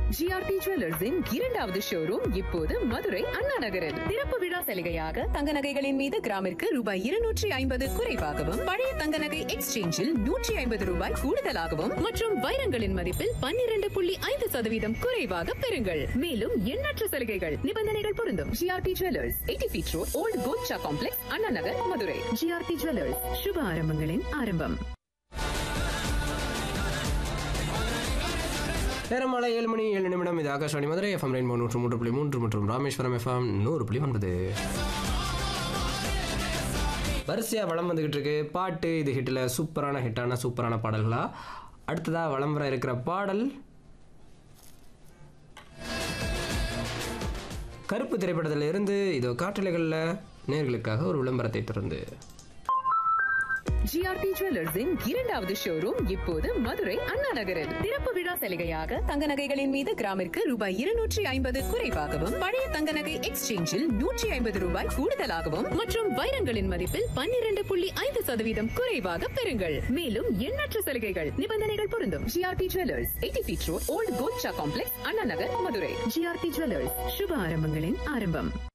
GRT ஜுவல்லர்ஸின் இரண்டாவது showroom இப்போது மதுரை அண்ணா நகரில் திறப்பு விழா சலுகையாக தங்க நகைகளின் மீது கிராமிற்கு ரூபாய் இருநூற்றி ஐம்பது குறைவாகவும் பழைய தங்க நகை எக்ஸ்சேஞ்சில் நூற்றி ஐம்பது ரூபாய் கூடுதலாகவும் மற்றும் வைரங்களின் மதிப்பில் பன்னிரண்டு புள்ளி ஐந்து சதவீதம் குறைவாக பெறுங்கள் மேலும் எண்ணற்ற சலுகைகள் நிபந்தனைகள் பொருந்தும் GRT jewellers eighty feet road old Kolcha complex Anna Nagar Madurai GRT jewellers சுப ஆரம்பங்களின் ஆரம்பம் நேரமாலை ஏழு மணி ஏழு நிமிடம் இது ஆகாஷ்வாணி மதுரை எஃப்எம் ரெயின்போ நூற்று மூன்று புள்ளி மூன்று மற்றும் ராமேஸ்வரம் எஃப்எம் நூறு புள்ளி ஒன்பது வரிசையாக வளம் வந்துக்கிட்டு இருக்கு பாட்டு இது ஹிட்டில் சூப்பரான ஹிட்டான சூப்பரான பாடல்களா அடுத்ததாக வளம் வர இருக்கிற பாடல் கருப்பு திரைப்படத்தில் இருந்து இதோ காற்றலைகளில் நேர்களுக்காக ஒரு விளம்பரத்தை திறந்து ஜிஆர்டி ஜுவல்லர்ஸின் இரண்டாவது ஷோரூம் இப்போது மதுரை அண்ணா நகரில் திறப்பு விழா சலுகையாக தங்க நகைகளின் மீது கிராமிற்கு ரூபாய் இருநூற்றி ஐம்பது குறைவாகவும் பழைய தங்க நகை எக்ஸ்சேஞ்சில் நூற்றி ஐம்பது ரூபாய் கூடுதலாகவும் மற்றும் வைரங்களின் மதிப்பில் பன்னிரண்டு புள்ளி ஐந்து சதவீதம் குறைவாக பெறுங்கள் மேலும் எண்ணற்ற சலுகைகள் நிபந்தனைகள் பொருந்தும் GRT jewellers eighty feet road old Kolcha complex Anna Nagar Madurai GRT jewellers சுப ஆரம்பங்களின் ஆரம்பம்